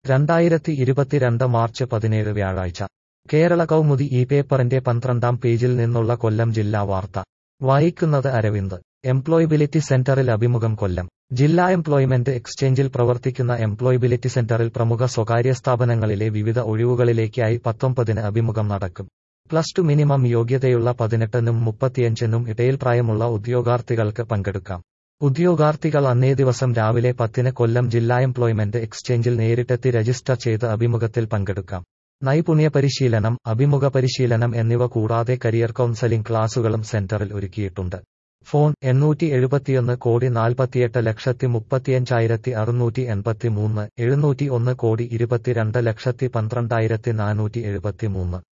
രണ്ടായിരത്തി ഇരുപത്തിരണ്ട് മാർച്ച് പതിനേഴ് വ്യാഴാഴ്ച കേരള കൗമുദി ഈ പേപ്പറിന്റെ പന്ത്രണ്ടാം പേജിൽ നിന്നുള്ള കൊല്ലം ജില്ലാ വാർത്ത വായിക്കുന്നത് അരവിന്ദ് എംപ്ലോയബിലിറ്റി സെന്ററിൽ അഭിമുഖം കൊല്ലം ജില്ലാ എംപ്ലോയ്മെന്റ് എക്സ്ചേഞ്ചിൽ പ്രവർത്തിക്കുന്ന എംപ്ലോയബിലിറ്റി സെന്ററിൽ പ്രമുഖ സ്വകാര്യ സ്ഥാപനങ്ങളിലെ വിവിധ ഒഴിവുകളിലേക്കായി പത്തൊമ്പതിന് അഭിമുഖം നടക്കും പ്ലസ് ടു മിനിമം യോഗ്യതയുള്ള പതിനെട്ടിനും മുപ്പത്തിയഞ്ചിനും ഇടയിൽ പ്രായമുള്ള ഉദ്യോഗാർത്ഥികൾക്ക് പങ്കെടുക്കാം ഉദ്യോഗാർത്ഥികൾ അന്നേ ദിവസം രാവിലെ പത്തിന് കൊല്ലം ജില്ലാ എംപ്ലോയ്മെന്റ് എക്സ്ചേഞ്ചിൽ നേരിട്ടെത്തി രജിസ്റ്റർ ചെയ്ത് അഭിമുഖത്തിൽ പങ്കെടുക്കാം നൈപുണ്യ പരിശീലനം അഭിമുഖ പരിശീലനം എന്നിവ കൂടാതെ കരിയർ കൗൺസലിംഗ് ക്ലാസുകളും സെന്ററിൽ ഒരുക്കിയിട്ടുണ്ട് ഫോൺ എണ്ണൂറ്റി എഴുപത്തിയൊന്ന് കോടി നാൽപ്പത്തിയെട്ട് ലക്ഷത്തി മുപ്പത്തിയഞ്ചായിരത്തി അറുന്നൂറ്റി എൺപത്തി മൂന്ന് എഴുന്നൂറ്റി ഒന്ന് കോടി ഇരുപത്തിരണ്ട് ലക്ഷത്തി പന്ത്രണ്ടായിരത്തി നാനൂറ്റി എഴുപത്തി മൂന്ന്